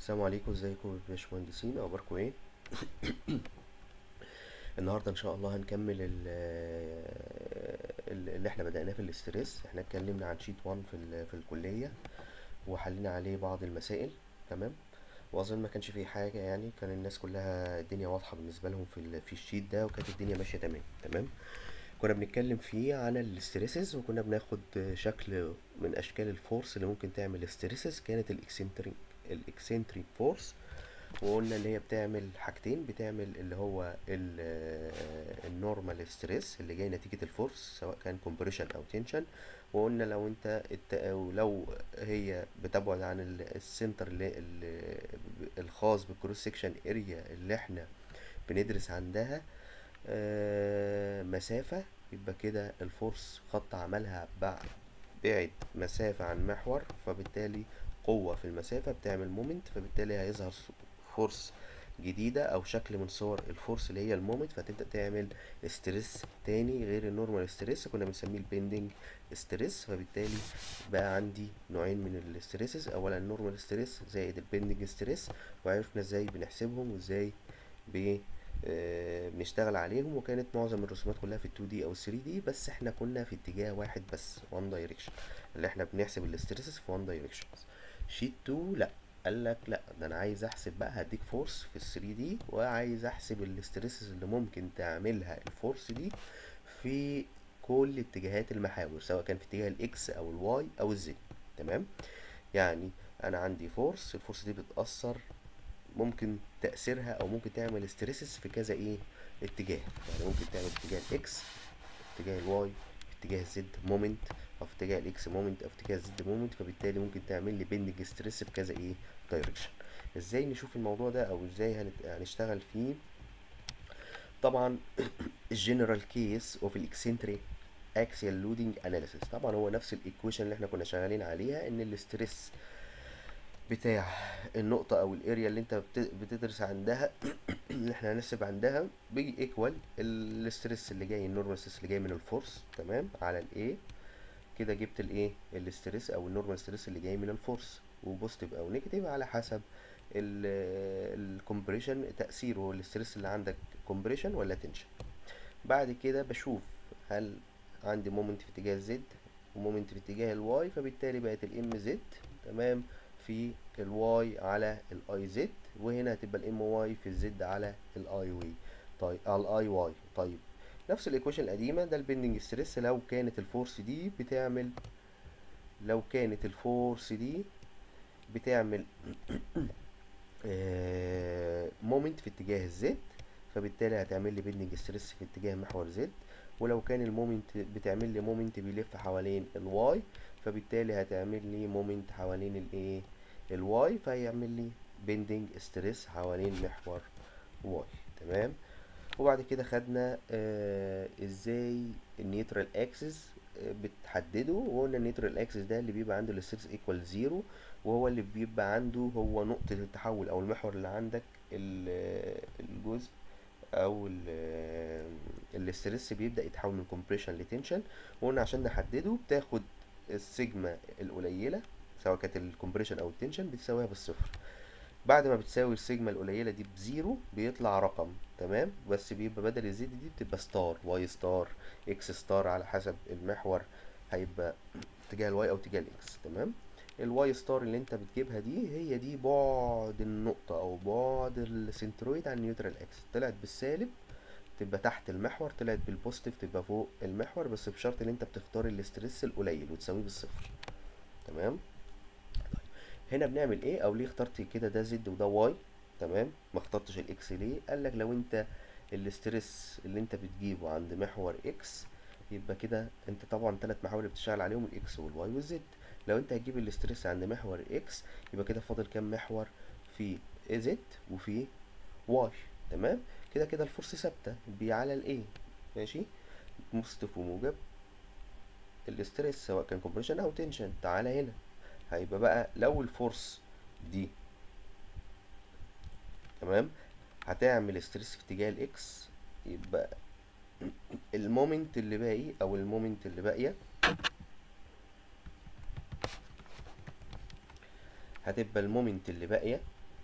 السلام عليكم ازيكم يا باشمهندسين اخباركم ايه النهارده ان شاء الله هنكمل ال- ال- اللي احنا بدأناه في الاسترس احنا اتكلمنا عن شيت 1 في ال- في الكلية وحلينا عليه بعض المسائل تمام واظن ما كانش فيه حاجة يعني كان الناس كلها الدنيا واضحة بالنسبة لهم في ال- في الشيت ده وكانت الدنيا ماشية تمام تمام كنا بنتكلم فيه عن الاستريسز وكنا بناخد شكل من اشكال الفورس اللي ممكن تعمل استريسز كانت الاكسنتريك الاكسنتريك فورس وقلنا ان هي بتعمل حاجتين بتعمل اللي هو النورمال ستريس اللي جاي نتيجة الفورس سواء كان كومبريشن او تنشن وقلنا لو انت الت- أو لو هي بتبعد عن ال- السنتر اللي اللي الخاص بالكروس سكشن اريا اللي احنا بندرس عندها آه، مسافة يبقى كده الفورس خط عملها بع- بعد مسافة عن محور فبالتالي قوة في المسافة بتعمل مومنت فبالتالي هيظهر ص- فورس جديدة أو شكل من صور الفورس اللي هي المومنت فتبدأ تعمل ستريس تاني غير النورمال ستريس كنا بنسميه البيندنج ستريس فبالتالي بقى عندي نوعين من الستريسز أولا النورمال ستريس زائد البيندنج ستريس وعرفنا ازاي بنحسبهم وازاي ب آه، بنشتغل عليهم وكانت معظم الرسومات كلها في ال 2 دي او ال 3 دي بس احنا كنا في اتجاه واحد بس وان دايركشن اللي احنا بنحسب الاستريسز في وان دايركشن شيت 2 لا قال لك لا ده انا عايز احسب بقى هديك فورس في ال 3 دي وعايز احسب الاستريسز اللي ممكن تعملها الفورس دي في كل اتجاهات المحاور سواء كان في اتجاه الاكس او الواي او الزد تمام يعني انا عندي فورس الفورس دي بتأثر ممكن تأثيرها او ممكن تعمل ستريسز في كذا ايه اتجاه يعني ممكن تعمل في اتجاه الاكس في اتجاه الواي في اتجاه الزد مومنت او في اتجاه الاكس مومنت او في اتجاه الزد مومنت فبالتالي ممكن تعمل لي بيندنج ستريس في كذا ايه دايركشن ازاي نشوف الموضوع ده او ازاي هنت- هنشتغل فيه طبعا الجنرال كيس اوف الاكسنتريك اكسيال لودنج اناليسيس طبعا هو نفس الايكويشن اللي احنا كنا شغالين عليها ان الاستريس بتاع النقطة أو الاريا اللي أنت بت- بتدرس عندها اللي احنا هنحسب عندها بيجي ايكوال الستريس اللي جاي النورمال ستريس اللي جاي من الفورس تمام على الايه كده جبت الايه الستريس أو النورمال ستريس اللي جاي من الفورس وبوزيتيف أو نيجاتيف على حسب الكومبريشن تأثيره الستريس اللي عندك كومبريشن ولا تنشن بعد كده بشوف هل عندي مومنت في اتجاه الزد ومومنت في اتجاه الواي فبالتالي بقت الام زد تمام في الواي على الاي زد وهنا هتبقى الام واي في الزد على الاي واي طيب على الاي واي طيب نفس الايكويشن القديمه ده البندنج ستريس لو كانت الفورس دي بتعمل لو كانت الفورس دي بتعمل مومنت في اتجاه الزد فبالتالي هتعمل لي بندنج ستريس في اتجاه محور زد ولو كان المومنت بتعمل لي مومنت بيلف حوالين الواي فبالتالي هتعمل لي مومنت حوالين الايه الواي فهيعمل لي بندنج ستريس حوالين محور واي تمام وبعد كده خدنا آه ازاي النيوترال اكسس بتحدده وقلنا النيوترال اكسس ده اللي بيبقى عنده الستريس ايكوال زيرو وهو اللي بيبقى عنده هو نقطة التحول او المحور اللي عندك ال- الجزء او ال- الاسترس بيبدأ يتحول من كومبريشن لتنشن وقلنا عشان نحدده بتاخد السيجما القليلة سواء كانت الكومبريشن او التنشن بتساويها بالصفر بعد ما بتساوي السيجما القليلة دي بزيرو بيطلع رقم تمام بس بيبقى بدل الزد دي بتبقى ستار واي ستار اكس ستار على حسب المحور هيبقى اتجاه الواي او اتجاه الاكس تمام الواي ستار اللي انت بتجيبها دي هي دي بعد النقطة او بعد السنترويد عن النيوترال اكس طلعت بالسالب تبقى تحت المحور طلعت بالبوزيتيف تبقى فوق المحور بس بشرط ان انت بتختار الاسترس القليل وتساويه بالصفر تمام هنا بنعمل ايه او ليه اخترت كده ده زد وده واي تمام ما اخترتش الاكس ليه قال لك لو انت الاسترس اللي انت بتجيبه عند محور اكس يبقى كده انت طبعا ثلاث محاور اللي بتشتغل عليهم الاكس والواي والزد لو انت هتجيب الاسترس عند محور اكس يبقى كده فاضل كام محور في زد وفي واي تمام كده كده الفورس ثابته بي على الايه ماشي بوزيتيف وموجب الاسترس سواء كان كومبريشن او تنشن تعالى هنا هيبقى بقى لو الفورس دي تمام هتعمل ستريس في اتجاه الاكس يبقى المومنت اللي باقي او المومنت اللي باقيه هتبقى المومنت اللي باقيه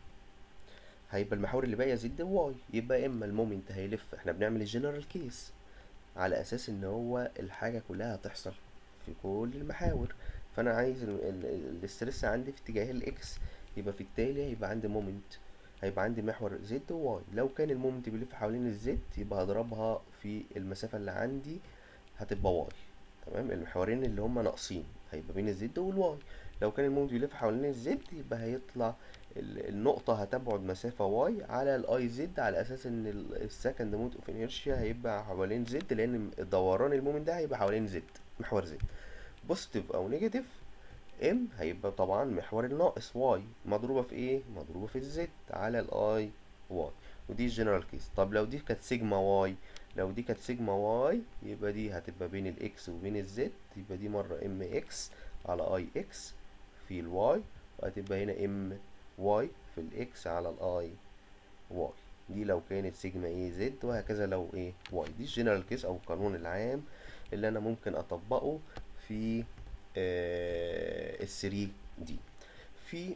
هيبقى المحاور اللي باقيه زد وواي يبقى اما المومنت هيلف احنا بنعمل الجنرال كيس على اساس ان هو الحاجه كلها هتحصل في كل المحاور فانا عايز ال- ال- الاسترس عندي في اتجاه الاكس يبقى في التالي هيبقى عندي مومنت هيبقى عندي محور زد وواي لو كان المومنت بيلف حوالين الزد يبقى هضربها في المسافه اللي عندي هتبقى واي تمام المحورين اللي هما ناقصين هيبقى بين الزد والواي لو كان المومنت بيلف حوالين الزد يبقى هيطلع ال- النقطة هتبعد مسافة واي على الاي زد على اساس ان السكند مومنت اوف انيرشيا هيبقى حوالين زد لان دوران المومنت ده هيبقى حوالين زد محور زد بوزيتيف او نيجاتيف ام هيبقى طبعا محور الناقص واي مضروبة في ايه مضروبة في الزد على الاي واي ودي الجنرال كيس طب لو دي كانت سيجما واي لو دي كانت سيجما واي يبقى دي هتبقى بين الاكس وبين الزد يبقى دي مرة ام اكس على اي اكس في الواي وهتبقى هنا ام واي في الاكس على الاي واي دي لو كانت سيجما ايه زد وهكذا لو ايه واي دي الجنرال كيس او القانون العام اللي انا ممكن اطبقه في آه الثري دي في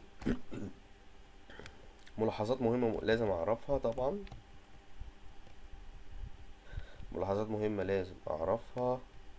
ملاحظات مهمة لازم اعرفها طبعا ملاحظات مهمة لازم اعرفها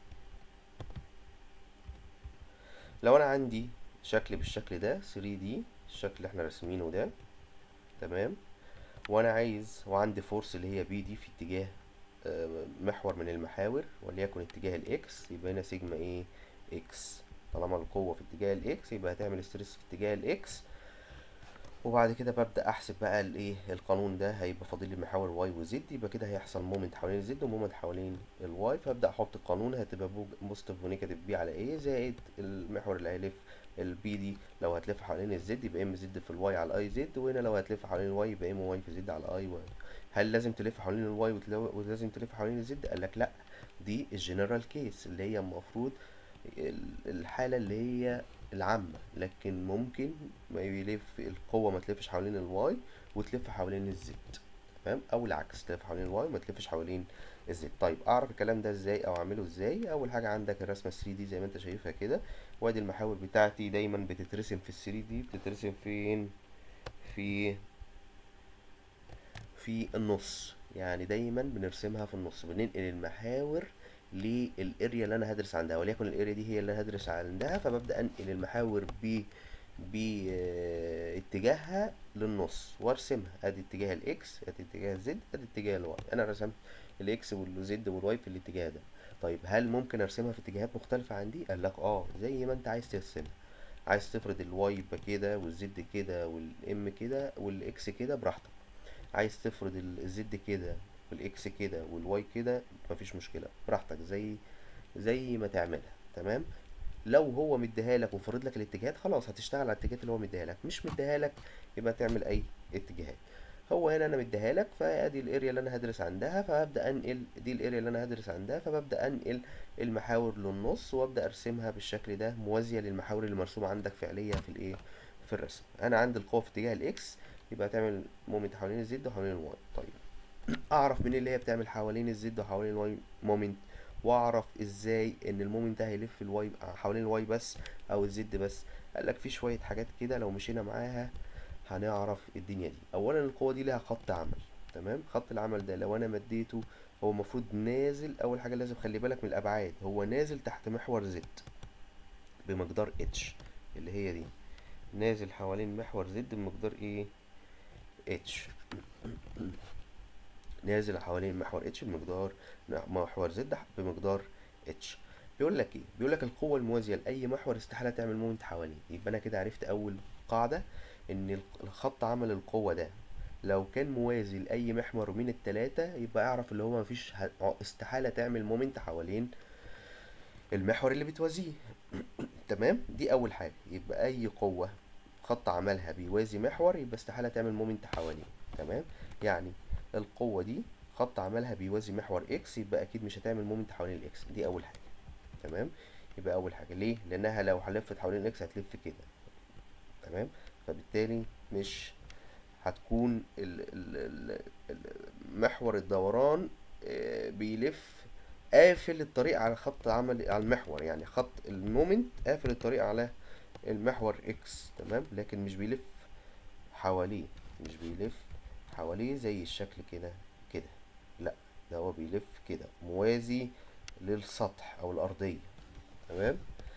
لو انا عندي شكل بالشكل ده 3D الشكل اللي احنا راسمينه ده تمام وانا عايز وعندي فورس اللي هي بي دي في اتجاه آه، محور من المحاور وليكن اتجاه الاكس يبقى هنا سيجما ايه اكس طالما القوة في اتجاه الاكس يبقى هتعمل ستريس في اتجاه الاكس وبعد كده ببدأ احسب بقى الايه القانون ده هيبقى فاضل لي محاور واي وزد يبقى كده هيحصل مومنت حوالين الزد ومومنت حوالين الواي فابدأ احط القانون هتبقى بوزيتيف ونيجاتيف بي على ايه زائد المحور اللي هيلف البي دي لو هتلف حوالين الزد يبقى ام زد في الواي على اي زد وهنا لو هتلف حوالين الواي يبقى ام واي في زد على اي واي هل لازم تلف حوالين الواي وتلو- ولازم تلف حوالين الزد قال لك لا دي الجنرال كيس اللي هي المفروض ال- الحالة اللي هي العامة لكن ممكن ما يلف القوة ما تلفش حوالين الواي وتلف حوالين الزد تمام او العكس تلف حوالين الواي وما تلفش حوالين الزد طيب اعرف الكلام ده ازاي او اعمله ازاي اول حاجة عندك الرسمة 3 دي زي ما انت شايفها كده وادي المحاور بتاعتي دايما بتترسم في ال 3 دي بتترسم فين في في النص يعني دايما بنرسمها في النص بننقل المحاور للاريا اللي انا هدرس عندها وليكن الاريا دي هي اللي هدرس عندها فببدأ انقل المحاور ب باتجاهها للنص وارسمها ادي اتجاه الاكس ادي اتجاه الزد ادي اتجاه الواي انا رسمت الاكس والزد والواي في الاتجاه ده طيب هل ممكن ارسمها في اتجاهات مختلفة عندي قال لك اه زي ما انت عايز ترسمها عايز تفرض الواي يبقى كده والزد كده والام كده والاكس كده براحتك عايز تفرض ال- الزد كده والاكس كده والواي كده مفيش مشكلة براحتك زي زي ما تعملها تمام لو هو مديها لك وفرض لك الاتجاهات خلاص هتشتغل على الاتجاهات اللي هو مديها لك مش مديها لك يبقى تعمل اي اتجاهات هو هنا انا مديها لك فادي الاريا اللي انا هدرس عندها فهبدا انقل دي الاريا اللي انا هدرس عندها فببدا انقل المحاور للنص وابدا ارسمها بالشكل ده موازيه للمحاور اللي مرسومه عندك فعليا في الايه في الرسم انا عندي القوه في اتجاه الاكس يبقى هتعمل مومنت حوالين الزد وحوالين الواي طيب اعرف منين اللي هي بتعمل حوالين الزد وحوالين الواي مومنت واعرف ازاي ان المومنت ده هيلف الواي حوالين الواي بس او الزد بس قال لك في شويه حاجات كده لو مشينا معاها هنعرف الدنيا دي اولا القوه دي ليها خط عمل تمام خط العمل ده لو انا مديته هو المفروض نازل اول حاجه لازم خلي بالك من الابعاد هو نازل تحت محور زد بمقدار اتش اللي هي دي نازل حوالين محور زد بمقدار ايه اتش نازل حوالين محور اتش بمقدار محور زد بمقدار اتش بيقول لك ايه بيقول لك القوه الموازيه لاي محور استحاله تعمل مومنت حواليه يبقى انا كده عرفت اول قاعده ان الخط عمل القوه ده لو كان موازي لاي محور من التلاتة يبقى اعرف اللي هو مفيش ه- استحاله تعمل مومنت حوالين المحور اللي بتوازيه تمام دي اول حاجه يبقى اي قوه خط عملها بيوازي محور يبقى استحاله تعمل مومنت حواليه تمام يعني القوه دي خط عملها بيوازي محور اكس يبقى اكيد مش هتعمل مومنت حوالين الاكس دي اول حاجه تمام يبقى اول حاجه ليه لانها لو لفت حوالين الاكس هتلف كده تمام فبالتالي مش هتكون ال ال ال ال- محور الدوران آه، بيلف قافل الطريق على خط عمل على المحور يعني خط المومنت قافل الطريق على المحور اكس تمام لكن مش بيلف حواليه مش بيلف حواليه زي الشكل كده كده لا ده هو بيلف كده موازي للسطح او الارضيه تمام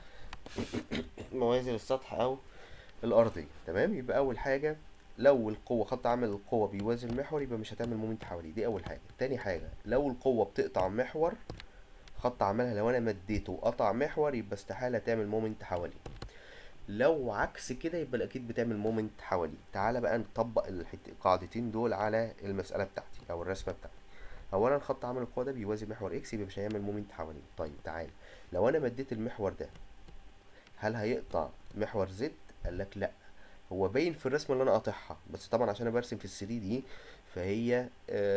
موازي للسطح او الارضيه تمام يبقى اول حاجه لو القوه خط عمل القوه بيوازي المحور يبقى مش هتعمل مومنت حواليه دي اول حاجه تاني حاجه لو القوه بتقطع محور خط عملها لو انا مديته وقطع محور يبقى استحاله تعمل مومنت حواليه لو عكس كده يبقى اكيد بتعمل مومنت حواليه تعالى بقى نطبق الحت- القاعدتين دول على المساله بتاعتي او الرسمه بتاعتي اولا خط عمل القوه ده بيوازي محور اكس يبقى مش هيعمل مومنت حواليه طيب تعالى لو انا مديت المحور ده هل هيقطع محور زد قال لك لا هو باين في الرسمه اللي انا قاطعها بس طبعا عشان انا برسم في ال 3 دي فهي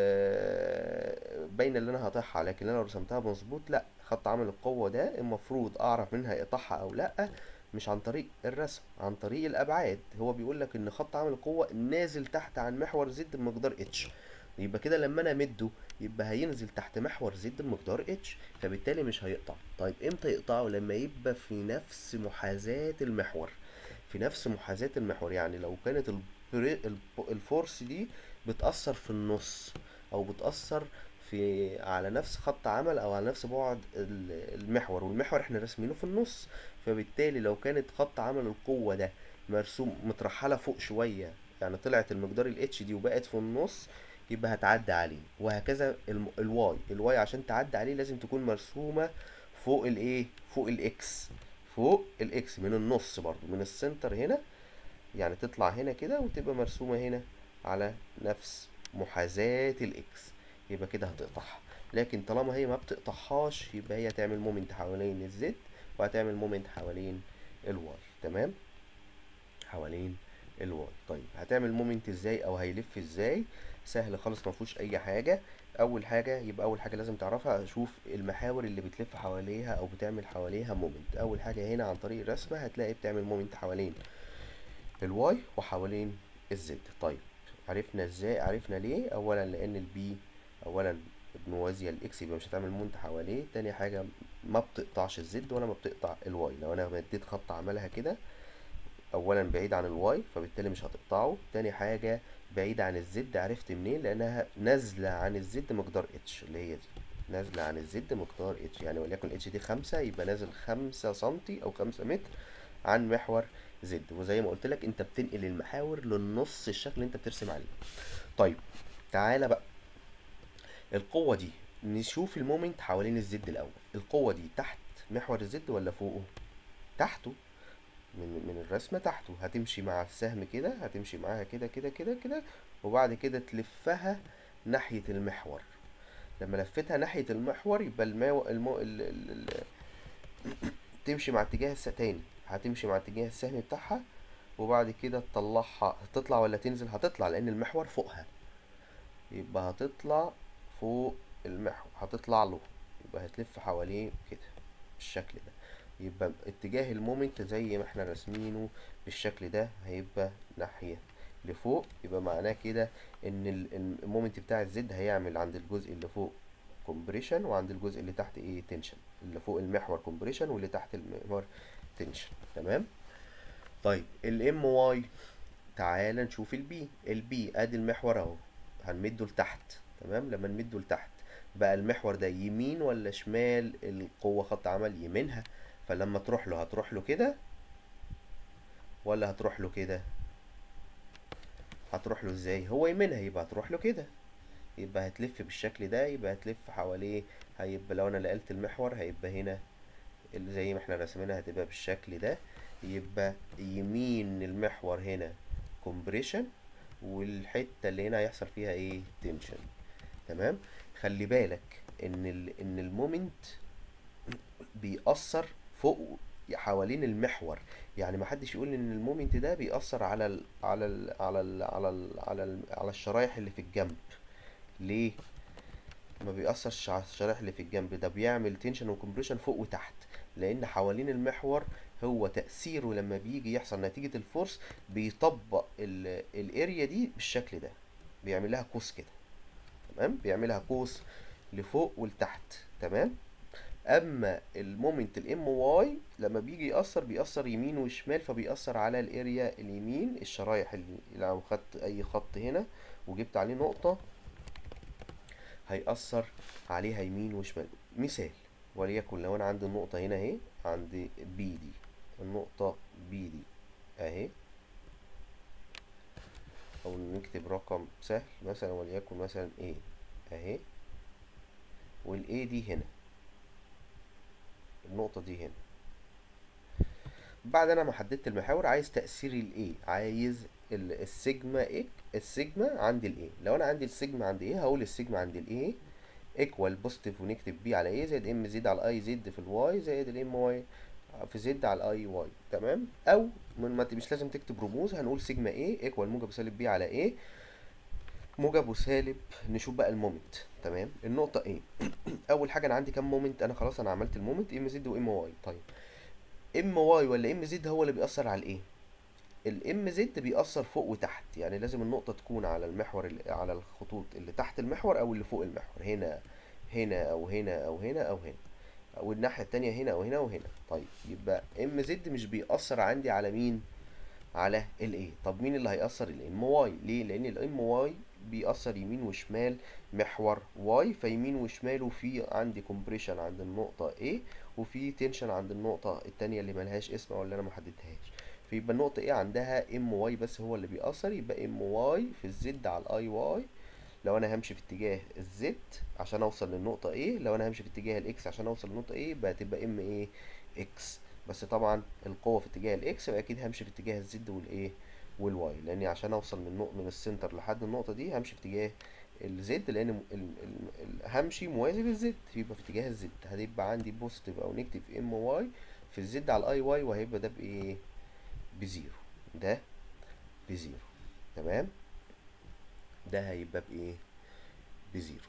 آه، باينه اللي انا هقطعها لكن انا لو رسمتها مظبوط لا خط عمل القوه ده المفروض اعرف منها يقطعها او لا مش عن طريق الرسم عن طريق الابعاد هو بيقول لك ان خط عمل القوه نازل تحت عن محور زد بمقدار اتش يبقى كده لما انا امده يبقى هينزل تحت محور زد بمقدار اتش فبالتالي مش هيقطع طيب امتى يقطعه لما يبقى في نفس محاذاة المحور في نفس محاذاة المحور يعني لو كانت البري- الب- الفورس دي بتأثر في النص او بتأثر في على نفس خط عمل او على نفس بعد ال- المحور والمحور احنا راسمينه في النص فبالتالي لو كانت خط عمل القوة ده مرسوم مترحلة فوق شوية يعني طلعت المقدار الاتش دي وبقت في النص يبقى هتعدي عليه وهكذا الم- الواي الواي عشان تعدي عليه لازم تكون مرسومة فوق الايه فوق الاكس فوق الاكس من النص برضو من السنتر هنا يعني تطلع هنا كده وتبقى مرسومة هنا على نفس محاذاة الاكس يبقى كده هتقطعها لكن طالما هي ما بتقطعهاش يبقى هي تعمل مومنت حوالين الزد وهتعمل مومنت حوالين الواي تمام حوالين الواي طيب هتعمل مومنت ازاي او هيلف ازاي سهل خالص ما فيهوش اي حاجه اول حاجه يبقى اول حاجه لازم تعرفها اشوف المحاور اللي بتلف حواليها او بتعمل حواليها مومنت اول حاجه هنا عن طريق الرسمه هتلاقي بتعمل مومنت حوالين الواي وحوالين الزد طيب عرفنا ازاي عرفنا ليه اولا لان البي اولا موازية الاكس يبقى مش هتعمل مومنت حواليه تاني حاجة ما بتقطعش الزد ولا ما بتقطع الواي لو انا مديت خط عملها كده اولا بعيد عن الواي فبالتالي مش هتقطعه تاني حاجة بعيد عن الزد عرفت منين لانها نازلة عن الزد مقدار اتش اللي هي دي نازلة عن الزد مقدار اتش يعني وليكن اتش دي خمسة يبقى نازل خمسة سنتي او خمسة متر عن محور زد وزي ما قلت لك انت بتنقل المحاور للنص الشكل اللي انت بترسم عليه طيب تعالى بقى القوة دي نشوف المومنت حوالين الزد الأول القوة دي تحت محور الزد ولا فوقه تحته من من الرسمة تحته هتمشي مع السهم كده هتمشي معاها كده كده كده كده وبعد كده تلفها ناحية المحور لما لفتها ناحية المحور يبقى المو... المو... ال... ال... ال... تمشي مع اتجاه الس تاني هتمشي مع اتجاه السهم بتاعها وبعد كده تطلعها هتطلع ولا تنزل هتطلع لأن المحور فوقها يبقى هتطلع فوق المحور هتطلع له يبقى هتلف حواليه كده بالشكل ده يبقى اتجاه المومنت زي ما احنا راسمينه بالشكل ده هيبقى ناحية لفوق يبقى معناه كده ان ال- المومنت بتاع الزد هيعمل عند الجزء اللي فوق كومبريشن وعند الجزء اللي تحت ايه تنشن اللي فوق المحور كومبريشن واللي تحت المحور تنشن تمام طيب الام واي تعال نشوف البي البي ادي المحور اهو هنمده لتحت تمام لما نمده لتحت بقى المحور ده يمين ولا شمال القوة خط عمل يمينها فلما تروح له هتروح له كده ولا هتروح له كده هتروح له ازاي هو يمينها يبقى هتروح له كده يبقى هتلف بالشكل ده يبقى هتلف حواليه هيبقى لو انا نقلت المحور هيبقى هنا اللي زي ما احنا رسمينها هتبقى بالشكل ده يبقى يمين المحور هنا كومبريشن والحتة اللي هنا هيحصل فيها ايه تنشن تمام خلي بالك ان ال ان المومنت بيأثر فوق حوالين المحور يعني ما حدش يقول ان المومنت ده بيأثر على ال على ال على ال على ال على ال على الشرايح اللي في الجنب ليه ما بيأثرش على الشرايح اللي في الجنب ده بيعمل تنشن وكمبريشن فوق وتحت لان حوالين المحور هو تأثيره لما بيجي يحصل نتيجة الفورس بيطبق ال- الاريا دي بالشكل ده بيعمل لها قوس كده تمام بيعملها قوس لفوق ولتحت تمام اما المومنت الام واي لما بيجي يأثر بيأثر يمين وشمال فبيأثر على الاريا اليمين الشرايح اللي لو خدت اي خط هنا وجبت عليه نقطة هيأثر عليها يمين وشمال مثال وليكن لو انا عندي النقطة هنا اهي عندي بي دي النقطة بي دي اهي او نكتب رقم سهل مثلا وليكن مثلا ايه اهي والاي دي هنا النقطة دي هنا بعد انا ما حددت المحاور عايز تأثير الايه عايز السيجما اك السيجما عند الايه لو انا عندي السيجما عند ايه هقول السيجما عند الايه ايكوال بوزيتيف ونكتب بي على ايه زائد ام زد على اي زد في الواي زائد الام واي في زد على الاي واي تمام او من ما مش لازم تكتب رموز هنقول سيجما ايه ايكوال موجب وسالب بي على ايه موجب وسالب نشوف بقى المومنت تمام النقطة ايه اول حاجة انا عندي كام مومنت انا خلاص انا عملت المومنت ام زد وام واي طيب ام واي ولا ام زد هو اللي بيأثر على الايه الام زد بيأثر فوق وتحت يعني لازم النقطة تكون على المحور على الخطوط اللي تحت المحور او اللي فوق المحور هنا هنا او هنا او هنا او هنا او الناحية التانية هنا او هنا او هنا طيب يبقى ام زد مش بيأثر عندي على مين على الايه طب مين اللي هيأثر الام واي ليه لان الام واي بيأثر يمين وشمال محور واي فيمين وشماله في عندي كومبريشن عند النقطة A وفي تنشن عند النقطة التانية اللي ملهاش اسم او اللي انا محددهاش فيبقى النقطة A عندها ام واي بس هو اللي بيأثر يبقى ام واي في الزد على الاي واي لو انا همشي في اتجاه الزد عشان اوصل للنقطة A لو انا همشي في اتجاه الاكس عشان اوصل للنقطة A يبقى هتبقى ام ايه اكس بس طبعا القوة في اتجاه الاكس يبقى اكيد همشي في اتجاه الزد والايه والواي لاني عشان اوصل من النقطة من السنتر لحد النقطة دي همشي في اتجاه الزد لان ال ال ال همشي موازي للزد يبقى في اتجاه الزد هتبقى عندي بوزيتيف او نيجاتيف ام واي في الزد على الاي واي وهيبقى ده بايه بزيرو ده بزيرو تمام ده هيبقى بايه بزيرو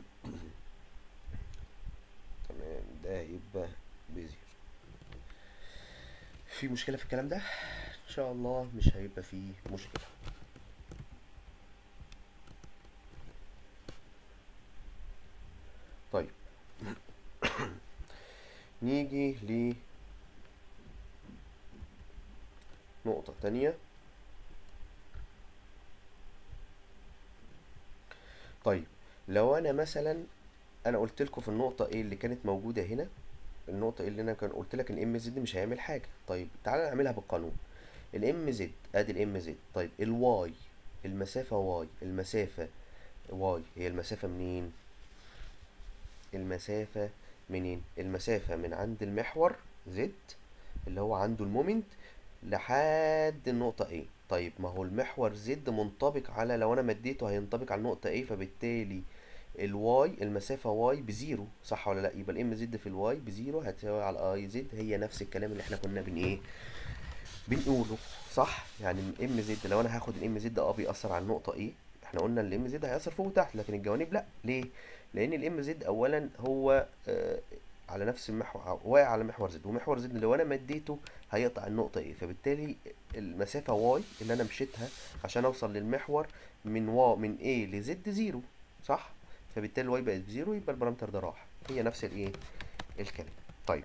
تمام ده هيبقى بزيرو في مشكلة في الكلام ده ان شاء الله مش هيبقى فيه مشكلة طيب نيجي ل نقطة تانية طيب لو انا مثلا انا قلت لكم في النقطة ايه اللي كانت موجودة هنا النقطة اللي انا كان قلت لك ان ام زد مش هيعمل حاجة طيب تعالى نعملها بالقانون الام زد ادي الام زد طيب الواي المسافة واي المسافة واي هي المسافة منين المسافة منين المسافة من عند المحور زد اللي هو عنده المومنت لحد النقطة A طيب ما هو المحور زد منطبق على لو انا مديته هينطبق على النقطة A فبالتالي الواي المسافة واي بزيرو صح ولا لا يبقى الام زد في الواي بزيرو هتساوي على اي زد هي نفس الكلام اللي احنا كنا بن ايه بنقوله صح يعني الام زد لو انا هاخد الام زد اه بيأثر على النقطة ايه احنا قلنا الام زد هيأثر فوق وتحت لكن الجوانب لا ليه لان الام زد اولا هو آه على نفس المحور واقع على محور زد ومحور زد لو انا مديته هيقطع النقطة ايه فبالتالي المسافة واي اللي انا مشيتها عشان اوصل للمحور من وا من A لزد زيرو صح فبالتالي الواي بقت بزيرو يبقى البارامتر ده راح هي نفس الايه الكلام طيب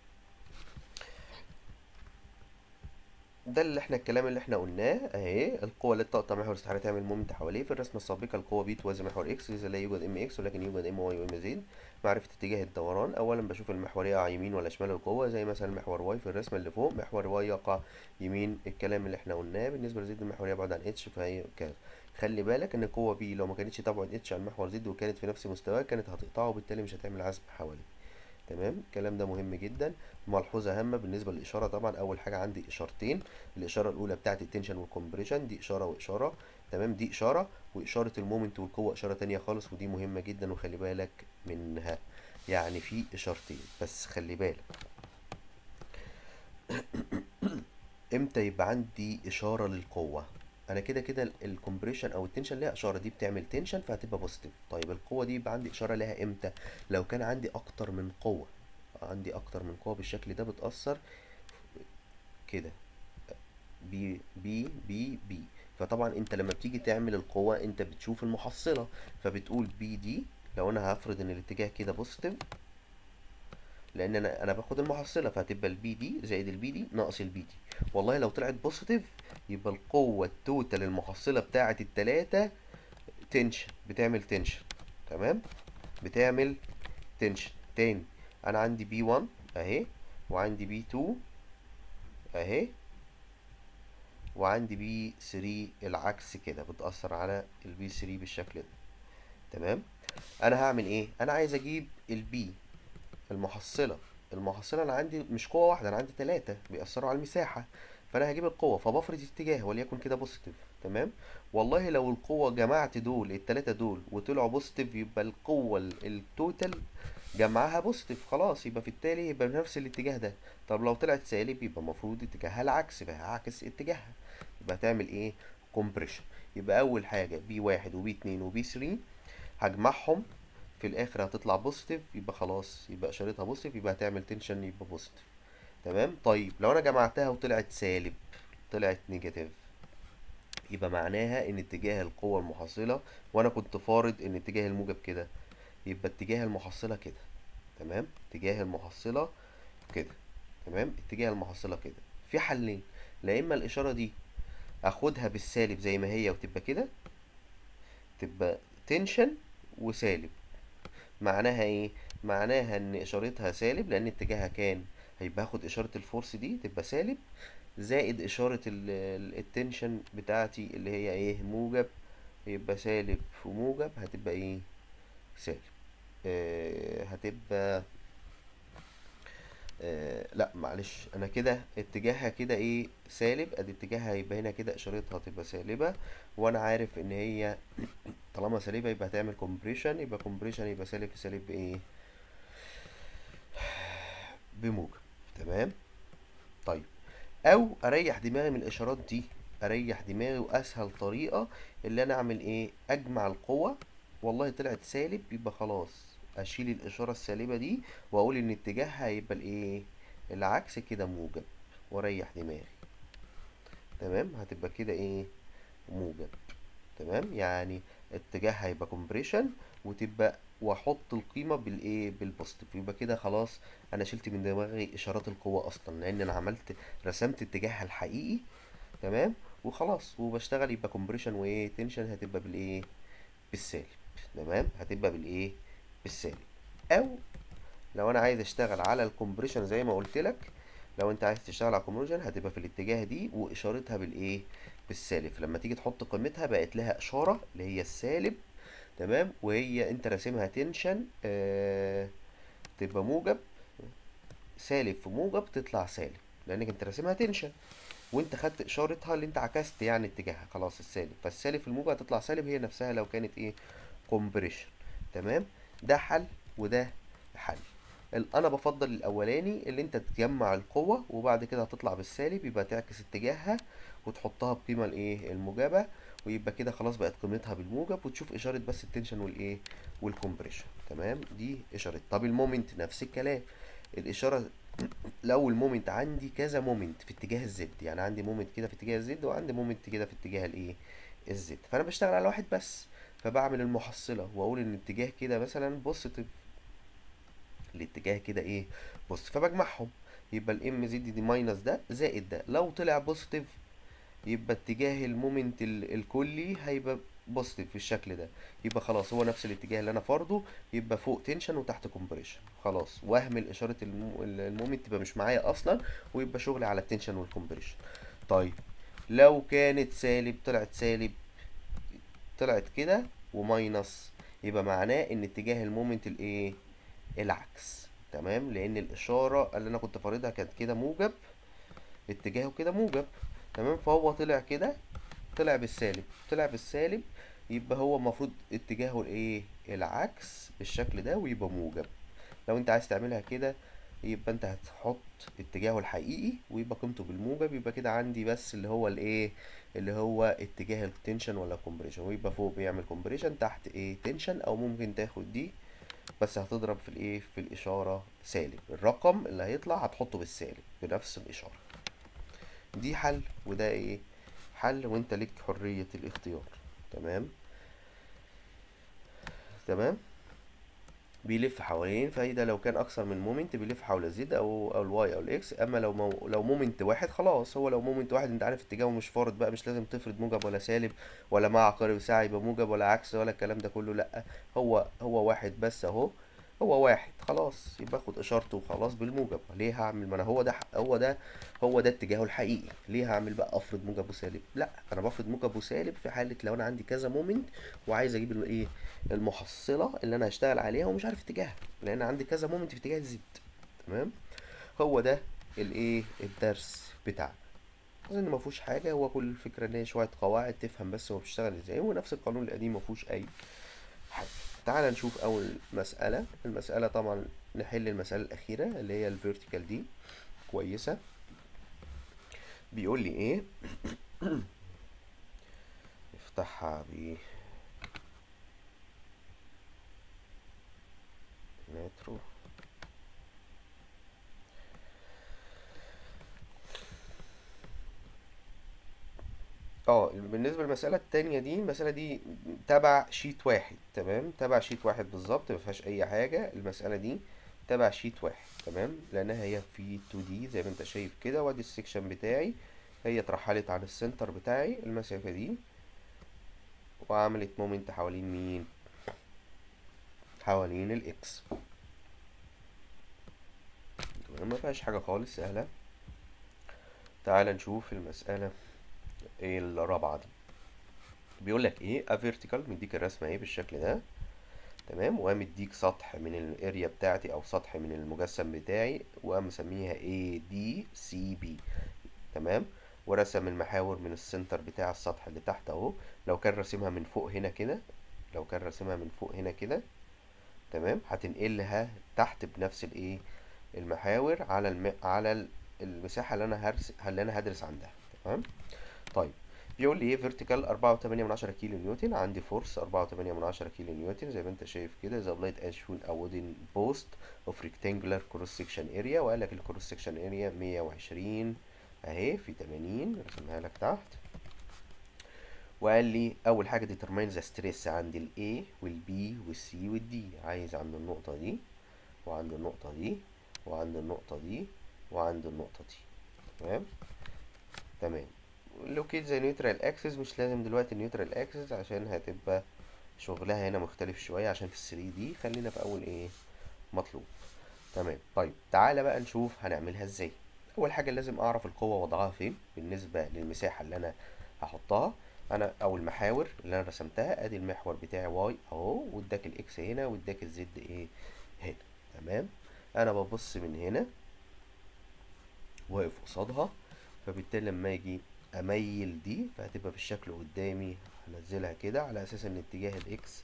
ده اللي احنا الكلام اللي احنا قلناه اهي القوة اللي تقطع محور استحالة تعمل مومنت حواليه في الرسمة السابقة القوة بي توازي محور اكس اذا لا يوجد ام اكس ولكن يوجد ام واي وام زد معرفة اتجاه الدوران اولا بشوف المحور يقع يمين ولا شمال القوة زي مثلا محور واي في الرسمة اللي فوق محور واي يقع يمين الكلام اللي احنا قلناه بالنسبة لزد المحور يبعد عن اتش فهي كذا خلي بالك ان القوة بي لو ما كانتش تبعد اتش عن محور زد وكانت في نفس مستواه كانت هتقطعه وبالتالي مش هتعمل عزم حواليه تمام الكلام ده مهم جدا ملحوظه هامه بالنسبه للاشاره طبعا اول حاجه عندي اشارتين الاشاره الاولى بتاعه التنشن والكمبريشن دي اشاره واشاره تمام دي اشاره واشاره المومنت والقوه اشاره تانية خالص ودي مهمه جدا وخلي بالك منها يعني في اشارتين بس خلي بالك امتى يبقى عندي اشاره للقوه انا كده كده الكمبريشن او التنشن ليها اشاره دي بتعمل تنشن فهتبقى بوزيتيف طيب القوه دي يبقى عندي اشاره لها امتى لو كان عندي اكتر من قوه عندي اكتر من قوه بالشكل ده بتاثر كده بي بي بي بي فطبعا انت لما بتيجي تعمل القوه انت بتشوف المحصله فبتقول بي دي لو انا هفرض ان الاتجاه كده بوزيتيف لان انا انا باخد المحصله فهتبقى البي دي زائد البي دي ناقص البي دي والله لو طلعت بوزيتيف يبقى القوه التوتال المحصله بتاعه التلاتة تنشن بتعمل تنشن تمام بتعمل تنشن تاني انا عندي بي 1 اهي وعندي بي 2 اهي وعندي بي 3 العكس كده بتأثر على البي 3 بالشكل ده تمام انا هعمل ايه انا عايز اجيب البي المحصلة المحصلة انا عندي مش قوة واحدة انا عندي ثلاثة بيأثروا على المساحة فانا هجيب القوة فبفرض اتجاه وليكن كده بوزيتيف تمام والله لو القوة جمعت دول التلاتة دول وطلعوا بوزيتيف يبقى القوة ال- التوتال جمعها بوزيتيف خلاص يبقى في التالي يبقى بنفس الاتجاه ده طب لو طلعت سالب يبقى المفروض اتجاهها العكس يبقى هعكس اتجاهها يبقى هتعمل ايه كومبريشن يبقى اول حاجة بي واحد وبي اتنين وبي 3 هجمعهم في الاخر هتطلع بوزيتيف يبقى خلاص يبقى اشارتها بوزيتيف يبقى هتعمل تنشن يبقى بوزيتيف تمام طيب لو انا جمعتها وطلعت سالب طلعت نيجاتيف يبقى معناها ان اتجاه القوة المحصلة وانا كنت فارض ان اتجاه الموجب كده يبقى اتجاه المحصلة كده تمام اتجاه المحصلة كده تمام اتجاه المحصلة كده في حلين لا اما الاشارة دي اخدها بالسالب زي ما هي وتبقى كده تبقى تنشن وسالب معناها ايه معناها ان اشارتها سالب لان اتجاهها كان هيبقى هاخد اشارة الفورس دي تبقى سالب زائد اشارة ال- ال- التنشن بتاعتي اللي هي ايه موجب يبقى سالب في موجب هتبقى ايه سالب آه هتبقى آه لا معلش انا كده اتجاهها كده ايه سالب ادي اتجاهها هيبقى هنا كده اشارتها تبقى سالبة وانا عارف ان هي طالما سالبة يبقى هتعمل كومبريشن يبقى كومبريشن يبقى سالب في سالب بايه بموجب تمام طيب او اريح دماغي من الاشارات دي اريح دماغي واسهل طريقة اللي انا اعمل ايه اجمع القوة والله طلعت سالب يبقى خلاص اشيل الاشارة السالبة دي واقول ان اتجاهها هيبقى الايه العكس كده موجب واريح دماغي تمام هتبقى كده ايه موجب تمام يعني اتجاهها هيبقى كومبريشن وتبقى واحط القيمة بالايه بالبوزيتيف يبقى كده خلاص انا شلت من دماغي اشارات القوة اصلا لان انا عملت رسمت اتجاهها الحقيقي تمام وخلاص وبشتغل يبقى كومبريشن وايه تنشن هتبقى بالايه بالسالب تمام هتبقى بالايه بالسالب او لو انا عايز اشتغل على الكومبريشن زي ما قلت لك لو انت عايز تشتغل على الكومبريشن هتبقى في الاتجاه دي واشارتها بالايه بالسالب فلما تيجي تحط قيمتها بقت لها اشاره اللي هي السالب تمام وهي انت راسمها تنشن آه تبقى موجب سالب في موجب تطلع سالب لانك انت راسمها تنشن وانت خدت اشارتها اللي انت عكست يعني اتجاهها خلاص السالب فالسالب في الموجب هتطلع سالب هي نفسها لو كانت ايه كومبريشن تمام ده حل وده حل ال- انا بفضل الاولاني اللي انت تجمع القوة وبعد كده هتطلع بالسالب يبقى تعكس اتجاهها وتحطها بقيمة الايه الموجبة ويبقى كده خلاص بقت قيمتها بالموجب وتشوف اشارة بس التنشن والايه والكمبريشن تمام دي اشارة طب المومنت نفس الكلام الاشارة لو المومنت عندي كذا مومنت في اتجاه الزد يعني عندي مومنت كده في اتجاه الزد وعندي مومنت كده في اتجاه الايه الزد فانا بشتغل على واحد بس فبعمل المحصلة واقول ان اتجاه كده مثلا بوزيتيف الاتجاه كده ايه بص فبجمعهم يبقى الام زد دي ماينس ده زائد ده لو طلع بوزيتيف يبقى اتجاه المومنت ال- الكلي هيبقى بوزيتيف في الشكل ده يبقى خلاص هو نفس الاتجاه اللي انا فرضه يبقى فوق تنشن وتحت كومبريشن خلاص واهمل اشاره المو- ال- المومنت تبقى مش معايا اصلا ويبقى شغلي على التنشن والكومبريشن طيب لو كانت سالب طلعت سالب طلعت كده وماينس يبقى معناه ان اتجاه المومنت الايه العكس تمام لان الاشاره اللي انا كنت فارضها كانت كده موجب اتجاهه كده موجب تمام فهو طلع كده طلع بالسالب طلع بالسالب يبقى هو المفروض اتجاهه الايه العكس بالشكل ده ويبقى موجب لو انت عايز تعملها كده يبقى انت هتحط اتجاهه الحقيقي ويبقى قيمته بالموجب يبقى كده عندي بس اللي هو الايه اللي هو اتجاه التنشن ولا كومبريشن ويبقى فوق بيعمل كومبريشن تحت ايه تنشن او ممكن تاخد دي بس هتضرب في الايه في الاشاره سالب الرقم اللي هيطلع هتحطه بالسالب بنفس الاشاره دي حل وده ايه حل وانت ليك حريه الاختيار تمام تمام بيلف حوالين فده لو كان اكثر من مومنت بيلف حول الزد او او الواي او الاكس اما لو مو لو مومنت واحد خلاص هو لو مومنت واحد انت عارف اتجاهه مش فارض بقى مش لازم تفرض موجب ولا سالب ولا مع عقارب الساعه يبقى موجب ولا عكس ولا الكلام ده كله لا هو هو واحد بس اهو هو واحد خلاص يبقى اخد اشارته وخلاص بالموجب ليه هعمل ما انا هو ده هو ده هو ده اتجاهه الحقيقي ليه هعمل بقى افرض موجب وسالب لا انا بفرض موجب وسالب في حاله لو انا عندي كذا مومنت وعايز اجيب الايه المحصله اللي انا هشتغل عليها ومش عارف اتجاهها لان عندي كذا مومنت في اتجاه الزد تمام هو ده الايه الدرس بتاعنا اظن ما فيهوش حاجه هو كل الفكره ان هي شويه قواعد تفهم بس هو بيشتغل ازاي ونفس القانون القديم ما فيهوش اي حاجه تعال نشوف اول مساله المساله طبعا نحل المساله الاخيره اللي هي الفيرتيكال دي كويسه بيقول لي ايه افتحها ب مترو اه بالنسبة للمسألة التانية دي المسألة دي تبع شيت واحد تمام تبع شيت واحد بالظبط مفيهاش أي حاجة المسألة دي تبع شيت واحد تمام لأنها هي في 2 دي زي ما انت شايف كده وادي السكشن بتاعي هي اترحلت عن السنتر بتاعي المسافة دي وعملت مومنت حوالين مين حوالين الاكس تمام مفيهاش حاجة خالص سهلة تعال نشوف المسألة ايه الرابعة دي بيقول لك ايه a vertical مديك الرسمة ايه بالشكل ده تمام ومديك سطح من الاريا بتاعتي او سطح من المجسم بتاعي ومسميها A D C B تمام ورسم المحاور من السنتر بتاع السطح اللي تحت اهو لو كان راسمها من فوق هنا كده لو كان راسمها من فوق هنا كده تمام هتنقلها تحت بنفس الايه المحاور على الم... على المساحة اللي انا هرس اللي انا هدرس عندها تمام طيب بيقول لي ايه فيرتيكال 4.8 من 10 كيلو نيوتن عندي فورس 4.8 من 10 كيلو نيوتن زي ما انت شايف كده ذا بلايت از شون ا وودن بوست اوف ريكتانجولار كروس سكشن اريا وقال لك الكروس سكشن اريا 120 اهي في 80 رسمها لك تحت وقال لي اول حاجه ديترماين ذا ستريس عند الاي والبي والسي والدي عايز عند النقطه دي وعند النقطه دي وعند النقطه دي وعند النقطه دي تمام تمام لوكيت زي نيوترال اكسس مش لازم دلوقتي النيوترال اكسس عشان هتبقى شغلها هنا مختلف شويه عشان في الثري دي خلينا في اول ايه مطلوب تمام طيب تعالى بقى نشوف هنعملها ازاي اول حاجه لازم اعرف القوه وضعها فين بالنسبه للمساحه اللي انا هحطها انا او المحاور اللي انا رسمتها ادي المحور بتاعي واي اهو واداك الاكس هنا واداك الزد ايه هنا تمام انا ببص من هنا واقف قصادها فبالتالي لما اجي اميل دي فهتبقى بالشكل قدامي هنزلها كده على اساس ان اتجاه الاكس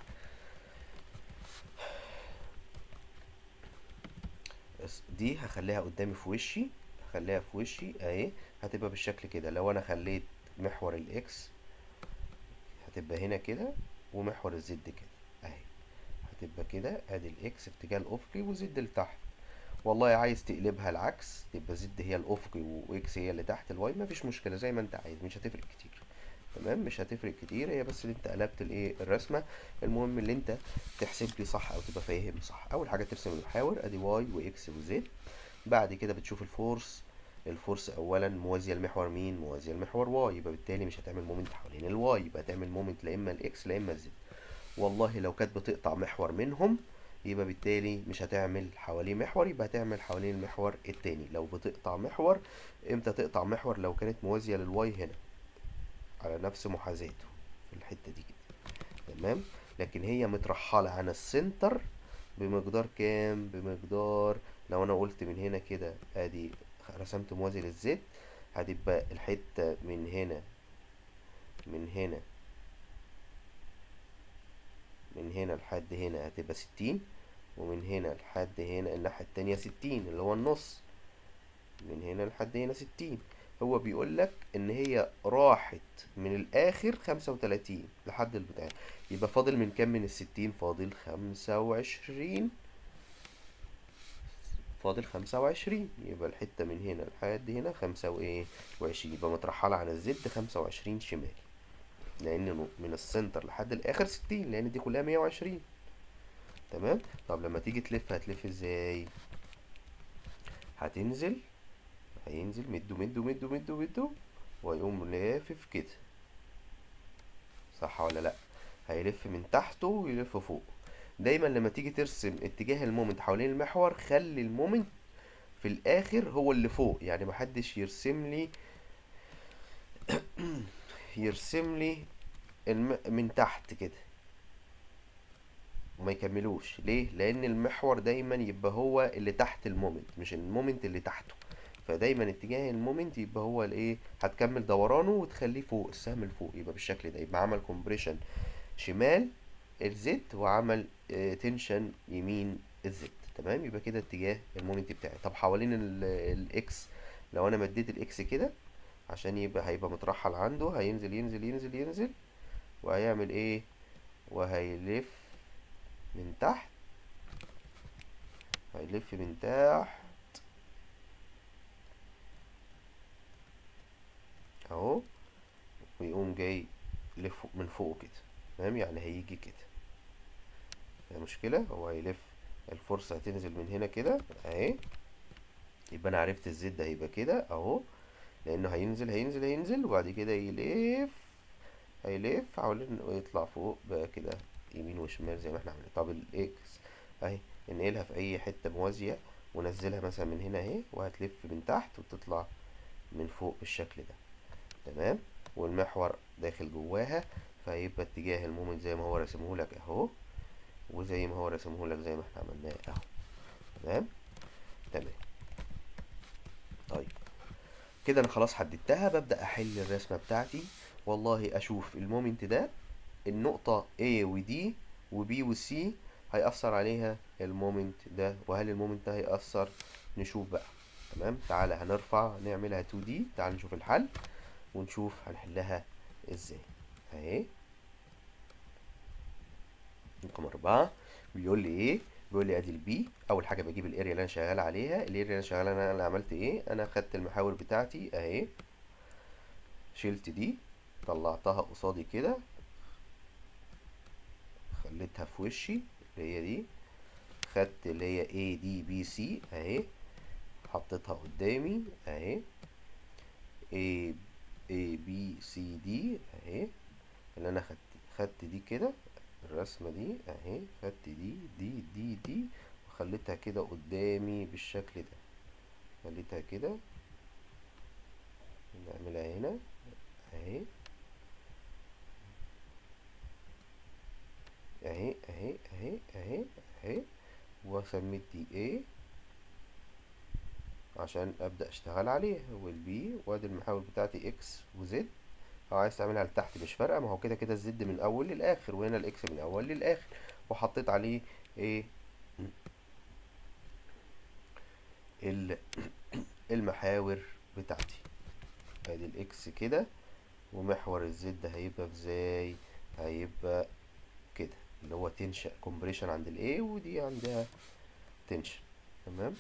دي هخليها قدامي في وشي هخليها في وشي اهي هتبقى بالشكل كده لو انا خليت محور الاكس هتبقى هنا كده ومحور الزد كده اهي هتبقى كده ادي الاكس اتجاه الافقي وزد لتحت والله عايز تقلبها العكس تبقى زد هي الافقي واكس هي اللي تحت الواي مفيش مشكله زي ما انت عايز مش هتفرق كتير تمام مش هتفرق كتير هي بس اللي انت قلبت الايه الرسمه المهم اللي انت تحسب لي صح او تبقى فاهم صح اول حاجه ترسم المحاور ادي واي واكس وزد بعد كده بتشوف الفورس الفورس اولا موازيه لمحور مين موازيه لمحور واي يبقى بالتالي مش هتعمل مومنت حوالين الواي يبقى هتعمل مومنت لا اما الاكس لا اما الزد والله لو كانت بتقطع محور منهم يبقى بالتالي مش هتعمل حواليه محور يبقى هتعمل حوالين المحور التاني لو بتقطع محور امتى تقطع محور لو كانت موازية للواي هنا على نفس محاذاته في الحتة دي كده تمام لكن هي مترحلة عن السنتر بمقدار كام بمقدار لو انا قلت من هنا كده ادي رسمت موازي للزد هتبقى الحتة من هنا من هنا من هنا لحد هنا هتبقى ستين ومن هنا لحد هنا الناحية التانية ستين اللي هو النص من هنا لحد هنا ستين هو بيقول لك ان هي راحت من الاخر خمسة وتلاتين لحد البتاع يبقى فاضل من كام من الستين فاضل خمسة وعشرين فاضل خمسة وعشرين يبقى الحتة من هنا لحد هنا خمسة وايه وعشرين يبقى مترحلة عن الزد خمسة وعشرين شمال لان من السنتر لحد الاخر ستين لان دي كلها مية وعشرين تمام طب لما تيجي تلف هتلف ازاي هتنزل هينزل مده مده مده مده مده ويقوم لافف كده صح ولا لا هيلف من تحته ويلف فوق دايما لما تيجي ترسم اتجاه المومنت حوالين المحور خلي المومنت في الاخر هو اللي فوق يعني محدش يرسم لي يرسم لي الم... من تحت كده وما يكملوش ليه لان المحور دايما يبقى هو اللي تحت المومنت مش المومنت اللي تحته فدايما اتجاه المومنت يبقى هو الايه هتكمل دورانه وتخليه فوق السهم لفوق يبقى بالشكل ده يبقى عمل كومبريشن شمال الزد وعمل اه تنشن يمين الزد تمام يبقى كده اتجاه المومنت بتاعي طب حوالين الاكس لو انا مديت الاكس كده عشان يبقى هيبقى مترحل عنده هينزل ينزل ينزل ينزل وهيعمل ايه وهيلف من تحت هيلف من تحت اهو ويقوم جاي لف من فوق كده تمام يعني هيجي كده مشكلة هو هيلف الفرصة هتنزل من هنا كده اهي يبقى انا عرفت الزد هيبقى كده اهو لانه هينزل هينزل هينزل وبعد كده يلف هيلف حوالين ويطلع فوق بقى كده يمين وشمال زي ما احنا عملنا طب الاكس اهي انقلها في اي حتة موازية ونزلها مثلا من هنا اهي وهتلف من تحت وتطلع من فوق بالشكل ده تمام والمحور داخل جواها فهيبقى اتجاه المومنت زي ما هو رسمه لك اهو وزي ما هو رسمه لك زي ما احنا عملناه اهو تمام تمام طيب كده انا خلاص حددتها ببدأ احل الرسمة بتاعتي والله اشوف المومنت ده النقطة A و D و B و C هيأثر عليها المومنت ده وهل المومنت ده هيأثر نشوف بقى تمام تعالى هنرفع نعملها 2D تعال نشوف الحل ونشوف هنحلها ازاي اهي رقم أربعة بيقول لي ايه بيقول لي ادي البي اول حاجه بجيب الاريا اللي انا شغال عليها الاريا اللي انا شغال انا انا عملت ايه انا خدت المحاور بتاعتي اهي شلت دي طلعتها قصادي كده خليتها في وشي اللي هي دي خدت اللي هي A D B C اهي حطيتها قدامي اهي A A B C D اهي اللي انا خدت خدت دي كده الرسمة دي اهي خدت دي دي دي دي وخليتها كده قدامي بالشكل ده خليتها كده نعملها هنا اهي اهي اهي اهي اهي اهي وسميت دي A عشان ابدا اشتغل عليها والبي وادي المحاور بتاعتي اكس وزد لو عايز تعملها لتحت مش فارقه ما هو كده كده الزد من الاول للاخر وهنا الاكس من الاول للاخر وحطيت عليه ايه ال- المحاور بتاعتي ادي الاكس كده ومحور الزد هيبقى ازاي هيبقى كده اللي هو تنشأ كومبريشن عند الاي ودي عندها تنشن تمام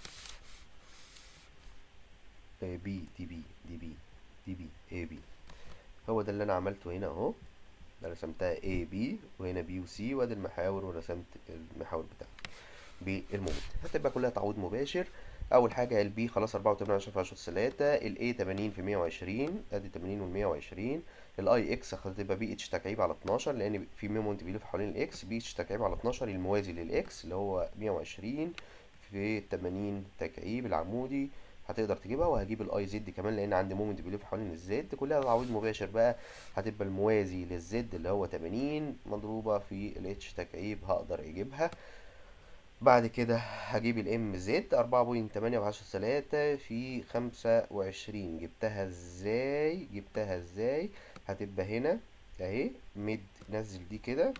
بي دي بي دي بي دي بي اي بي هو ده اللي انا عملته هنا اهو ده رسمتها A B وهنا B و C وادي المحاور ورسمت المحاور بتاعتي بالمومنت هتبقى كلها تعويض مباشر اول حاجه ال B خلاص 84 10 في 10 3 ال A 80 في 120 ادي 80 وال 120 ال I X هتبقى بي اتش تكعيب على 12 لان في مومنت بيلف حوالين الاكس بي اتش تكعيب على 12 الموازي للاكس اللي هو 120 في 80 تكعيب العمودي هتقدر تجيبها وهجيب الاي زد كمان لان عندي مومنت بيلف حوالين الزد كلها تعويض مباشر بقى هتبقى الموازي للزد اللي هو 80 مضروبة في الاتش تكعيب هقدر اجيبها بعد كده هجيب الام زد 4.8 وعشرة تلاتة في خمسة وعشرين جبتها ازاي جبتها ازاي هتبقى هنا اهي مد نزل دي كده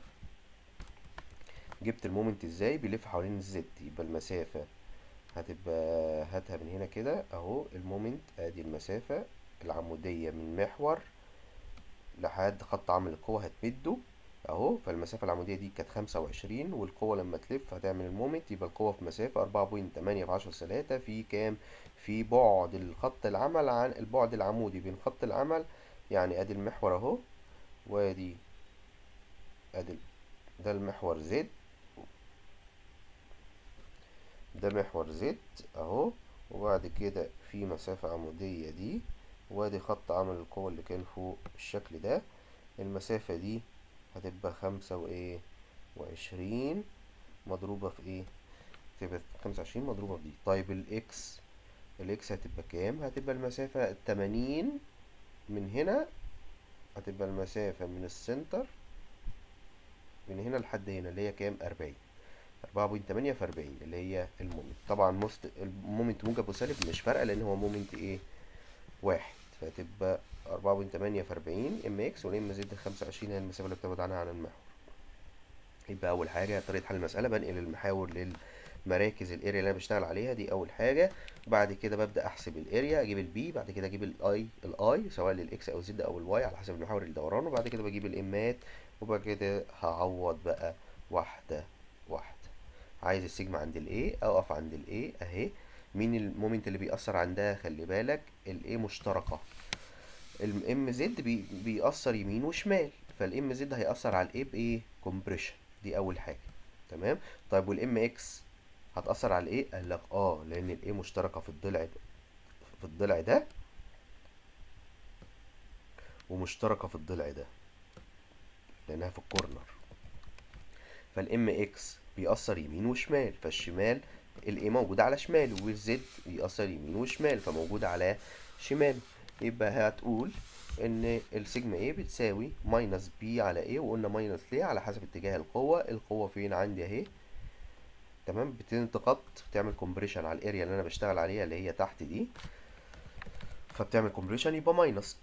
جبت المومنت ازاي بيلف حوالين الزد يبقى المسافة هتبقى هاتها من هنا كده اهو المومنت ادي المسافة العمودية من محور لحد خط عامل القوة هتمده اهو فالمسافة العمودية دي كانت خمسة وعشرين والقوة لما تلف هتعمل المومنت يبقى القوة في مسافة أربعة بوينت تمانية في عشرة تلاتة في كام في بعد الخط العمل عن البعد العمودي بين خط العمل يعني ادي المحور اهو وادي ادي ده المحور زد ده محور زد اهو وبعد كده في مسافة عمودية دي وادي خط عمل القوة اللي كان فوق بالشكل ده المسافة دي هتبقى خمسة وايه وعشرين مضروبة في ايه تبقى خمسة وعشرين مضروبة في دي طيب الاكس الاكس هتبقى كام هتبقى المسافة التمانين من هنا هتبقى المسافة من السنتر من هنا لحد هنا اللي هي كام أربعين أربعة بوينت تمانية في أربعين اللي هي المومنت طبعا موست المومنت موجب وسالب مش فارقة لأن هو مومنت إيه واحد فهتبقى أربعة بوينت تمانية في أربعين ام اكس والام زد خمسة وعشرين هي المسافة اللي بتبعد عنها عن المحور يبقى أول حاجة طريقة حل المسألة بنقل المحاور للمراكز الاريا اللي أنا بشتغل عليها دي أول حاجة بعد كده ببدأ أحسب الاريا أجيب البي بعد كده أجيب الاي الاي سواء للإكس أو الزد أو الواي على حسب المحور الدوران وبعد كده بجيب الإمات وبعد كده هعوض بقى واحدة واحدة عايز السيجما عند الاي اقف عند الاي اهي مين المومنت اللي بيأثر عندها خلي بالك الاي مشتركة الام زد بي بيأثر يمين وشمال فالام زد هيأثر على الاي بايه كومبريشن دي اول حاجة تمام طيب والام اكس هتأثر على الايه قال لك اه لان الاي مشتركة في الضلع ده في الضلع ده ومشتركة في الضلع ده لانها في الكورنر فالام اكس بيأثر يمين وشمال فالشمال الاي موجودة على شماله والزد بيأثر يمين وشمال فموجود على شماله يبقى هتقول ان السيجما ايه بتساوي ماينس بي على ايه وقلنا ماينس ليه على حسب اتجاه القوة القوة فين عندي اهي تمام بتنتقط بتعمل كومبريشن على الاريا اللي انا بشتغل عليها اللي هي تحت دي فبتعمل كومبريشن يبقى ماينس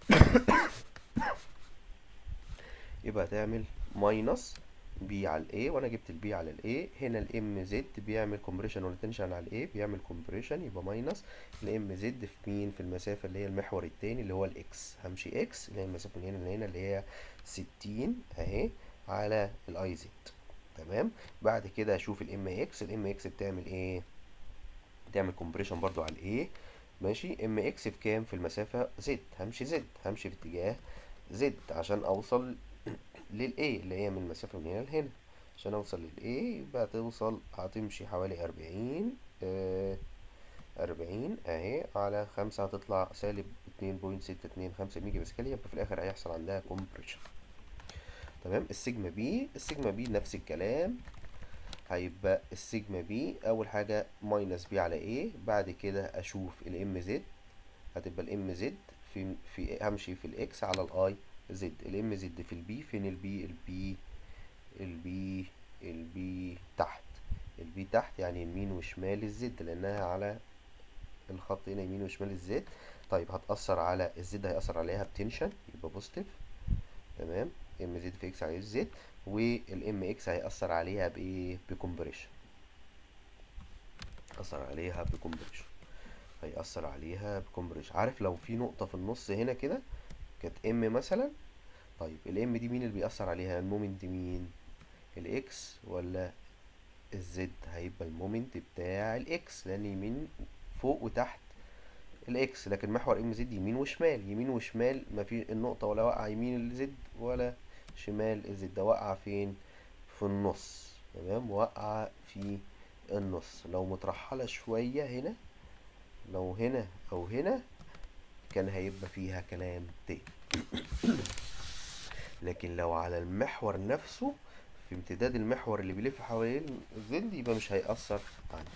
يبقى هتعمل ماينس بي على الاي وانا جبت البي على الاي هنا الام زد بيعمل كومبريشن ولا تنشن على الاي بيعمل كومبريشن يبقى ماينس الام زد في مين في المسافه اللي هي المحور التاني اللي هو الاكس همشي اكس اللي هي المسافه من هنا لهنا اللي هي ستين اهي على الاي زد تمام بعد كده اشوف الام اكس الام اكس بتعمل ايه بتعمل كومبريشن برضو على الاي ماشي ام اكس في كام في المسافه زد همشي زد همشي في اتجاه زد عشان اوصل للاي اللي هي من المسافة من هنا لهنا عشان اوصل للاي يبقى توصل هتمشي حوالي اربعين آه اربعين اهي على خمسة هتطلع سالب اتنين بوينت ستة اتنين خمسة ميجا باسكال يبقى في الاخر هيحصل عندها كومبريشن تمام السيجما بي السيجما بي نفس الكلام هيبقى السيجما بي اول حاجة ماينس بي على ايه بعد كده اشوف الام زد هتبقى الام زد في في همشي في الاكس على الاي زد الام زد في البي فين البي البي البي البي تحت البي تحت يعني يمين وشمال الزد لانها على الخط هنا يمين وشمال الزد طيب هتأثر على الزد هيأثر عليها بتنشن يبقى بوزيتيف تمام ام زد في اكس على الزد والام اكس هيأثر عليها بايه بكمبريشن أثر عليها بكمبريشن هيأثر عليها بكمبريشن عارف لو في نقطة في النص هنا كده كانت ام مثلا طيب الام دي مين اللي بيأثر عليها المومنت مين الاكس ولا الزد هيبقى المومنت بتاع الاكس لان يمين فوق وتحت الاكس لكن محور ام زد يمين وشمال يمين وشمال ما في النقطة ولا واقعة يمين الزد ولا شمال الزد ده واقعة فين في النص تمام واقعة في النص لو مترحلة شوية هنا لو هنا او هنا كان هيبقى فيها كلام تاني لكن لو على المحور نفسه في امتداد المحور اللي بيلف حوالين الزد يبقى مش هيأثر عندي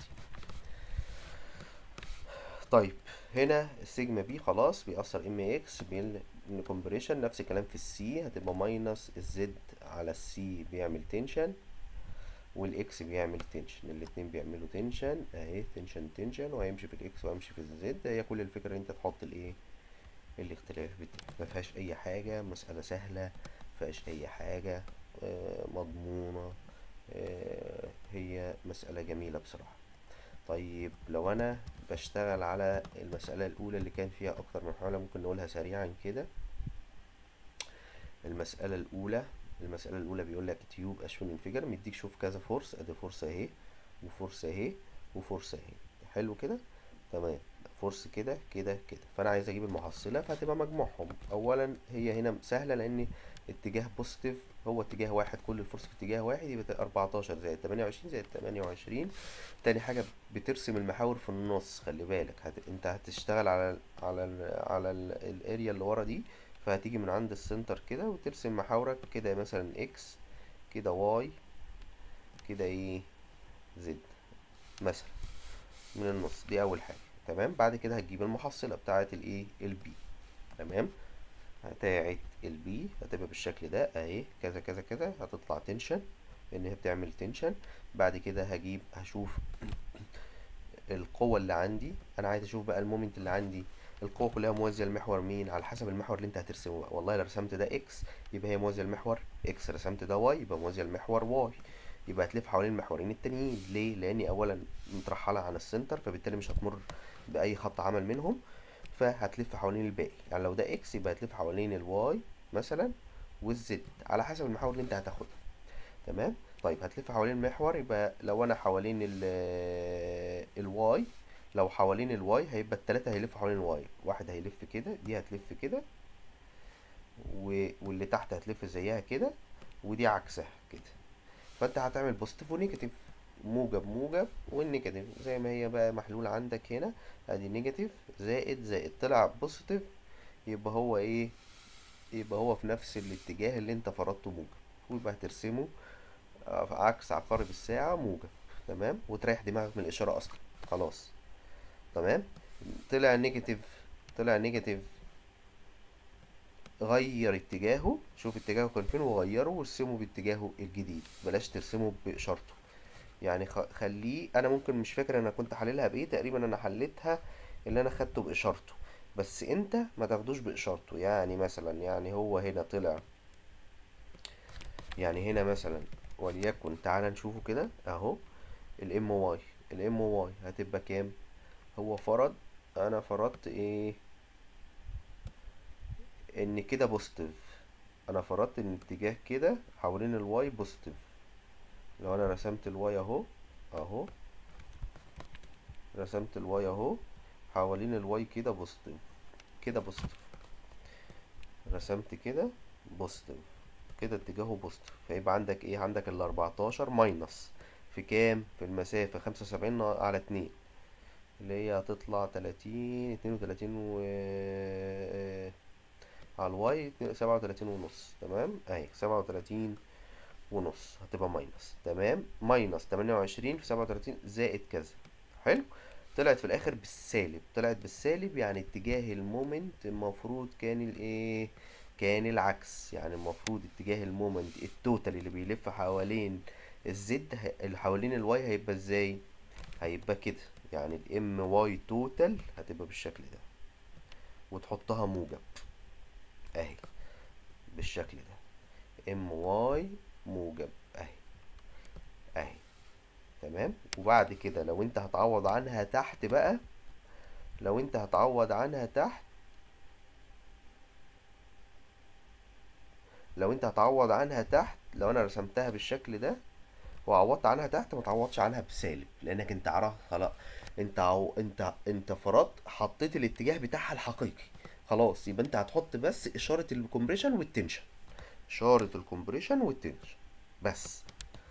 طيب هنا السيجما بي خلاص بيأثر ام اكس كومبريشن نفس الكلام في السي هتبقى ماينس الزد على السي بيعمل تنشن والاكس بيعمل تنشن الاتنين بيعملوا تنشن اهي تنشن تنشن وهيمشي في الاكس وهيمشي في الزد هي كل الفكرة ان انت تحط الايه الاختلاف بتاعه ما فيهاش اي حاجة مسألة سهلة فيهاش اي حاجة آه مضمونة آه هي مسألة جميلة بصراحة طيب لو انا بشتغل على المسألة الاولى اللي كان فيها اكتر من محاولة ممكن نقولها سريعا كده المسألة الاولى المسألة الأولى بيقول لك تيوب أشون انفجر مديك شوف كذا فورس أدي فورس أهي وفورس أهي وفورس أهي حلو كده تمام فورس كده كده كده فانا عايز اجيب المحصله فهتبقى مجموعهم اولا هي هنا سهله لان اتجاه بوزيتيف هو اتجاه واحد كل الفورس في اتجاه واحد يبقى 14 زائد 28 زائد 28 تاني حاجه بترسم المحاور في النص خلي بالك هت... انت هتشتغل على ال على ال على الاريا اللي ورا دي فهتيجي من عند السنتر كده وترسم محاورك كده مثلا اكس كده واي كده ايه زد مثلا من النص دي اول حاجه تمام بعد كده هتجيب المحصله بتاعه الايه البي تمام بتاعه البي هتبقى بالشكل ده اهي كذا كذا كذا هتطلع تنشن ان هي بتعمل تنشن بعد كده هجيب هشوف القوة اللي عندي انا عايز اشوف بقى المومنت اللي عندي القوة كلها موازية لمحور مين على حسب المحور اللي انت هترسمه بقى والله لو رسمت ده اكس يبقى هي موازية لمحور اكس رسمت ده واي يبقى موازية لمحور واي يبقى هتلف حوالين المحورين التانيين ليه لاني اولا مترحلة عن السنتر فبالتالي مش هتمر باي خط عمل منهم فهتلف حوالين الباقي يعني لو ده اكس يبقى هتلف حوالين الواي مثلا والزد على حسب المحاور اللي انت هتاخدها تمام طيب هتلف حوالين المحور يبقى لو انا حوالين ال الواي لو حوالين الواي هيبقى التلاتة هيلفوا حوالين الواي واحد هيلف كده دي هتلف كده و... واللي تحت هتلف زيها كده ودي عكسها كده فانت هتعمل بوزيتيف ونيجاتيف موجب موجب والنيجاتيف زي ما هي بقى محلولة عندك هنا ادي نيجاتيف زائد زائد طلع بوزيتيف يبقى هو ايه يبقى هو في نفس الاتجاه اللي انت فرضته موجب ويبقى هترسمه عكس عقارب الساعة موجب تمام وتريح دماغك من الإشارة أصلا خلاص تمام طلع نيجاتيف طلع نيجاتيف غير اتجاهه شوف اتجاهه كان فين وغيره وارسمه باتجاهه الجديد بلاش ترسمه بإشارته يعني خليه انا ممكن مش فاكر انا كنت حللها بايه تقريبا انا حليتها اللي انا خدته باشارته بس انت ما تاخدوش باشارته يعني مثلا يعني هو هنا طلع يعني هنا مثلا وليكن تعالى نشوفه كده اهو الام واي الام واي هتبقى كام هو فرض انا فرضت ايه ان كده بوزيتيف انا فرضت ان اتجاه كده حوالين الواي بوزيتيف لو انا رسمت الواي اهو اهو رسمت الواي اهو حوالين الواي كده بوزيتيف كده بوزيتيف رسمت كده بوزيتيف كده اتجاهه بوزيتيف فيبقى عندك ايه عندك ال 14 ماينس في كام في المسافة خمسة وسبعين على اتنين اللي هي هتطلع تلاتين اتنين وتلاتين و على الواي سبعة وتلاتين ونص تمام اهي سبعة وتلاتين ونص هتبقى ماينس تمام ماينس تمانية وعشرين في سبعة وتلاتين زائد كذا حلو طلعت في الاخر بالسالب طلعت بالسالب يعني اتجاه المومنت المفروض كان الايه كان العكس يعني المفروض اتجاه المومنت التوتال اللي بيلف حوالين الزد اللي حوالين الواي هيبقى ازاي هيبقى كده يعني الام واي توتال هتبقى بالشكل ده وتحطها موجب اهي بالشكل ده ام واي موجب اهي اهي تمام وبعد كده لو انت هتعوض عنها تحت بقى لو انت هتعوض عنها تحت لو انت هتعوض عنها تحت لو انا رسمتها بالشكل ده وعوضت عنها تحت ما تعوضش عنها بسالب لانك انت عرفت خلاص انت عو... انت انت فرضت حطيت الاتجاه بتاعها الحقيقي خلاص يبقى انت هتحط بس اشاره الكومبريشن والتنشن اشاره الكومبريشن والتنشن بس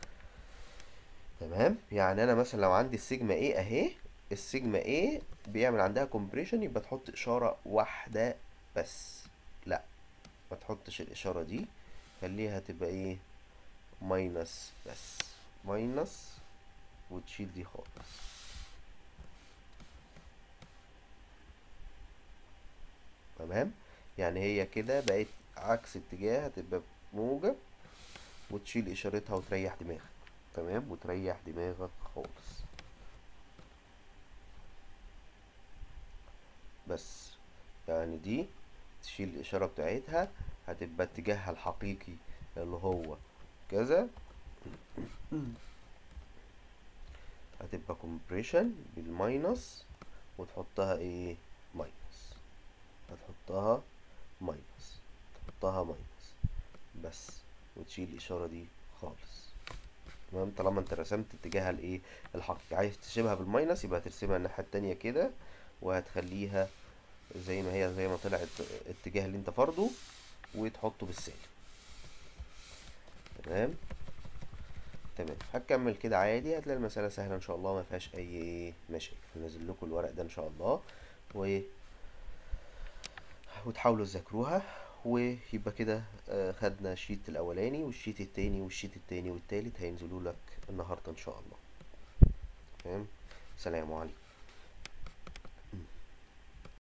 تمام يعني انا مثلا لو عندي السيجما ايه اهي السيجما ايه بيعمل عندها كومبريشن يبقى تحط اشاره واحده بس لا ما تحطش الاشاره دي خليها تبقى ايه ماينس بس ماينس وتشيل دي خالص تمام يعني هي كده بقت عكس اتجاه هتبقى موجب وتشيل اشارتها وتريح دماغك تمام وتريح دماغك خالص بس يعني دي تشيل الاشارة بتاعتها هتبقى اتجاهها الحقيقي اللي هو كذا هتبقى كومبريشن بالماينس وتحطها ايه ماينس هتحطها ماينس تحطها ماينس بس وتشيل الاشارة دي خالص تمام طالما انت رسمت اتجاهها الايه الحقيقي عايز تشيبها بالماينس يبقى هترسمها الناحيه التانية كده وهتخليها زي ما هي زي ما طلعت الاتجاه اللي انت فرضه وتحطه بالسالب تمام تمام هتكمل كده عادي هتلاقي المسألة سهلة ان شاء الله ما فيهاش اي مشاكل هنزل لكم الورق ده ان شاء الله و وتحاولوا تذاكروها ويبقى كده آه، خدنا الشيت الاولاني والشيت التاني والشيت التاني والتالت هينزلوا لك النهارده ان شاء الله تمام سلام عليكم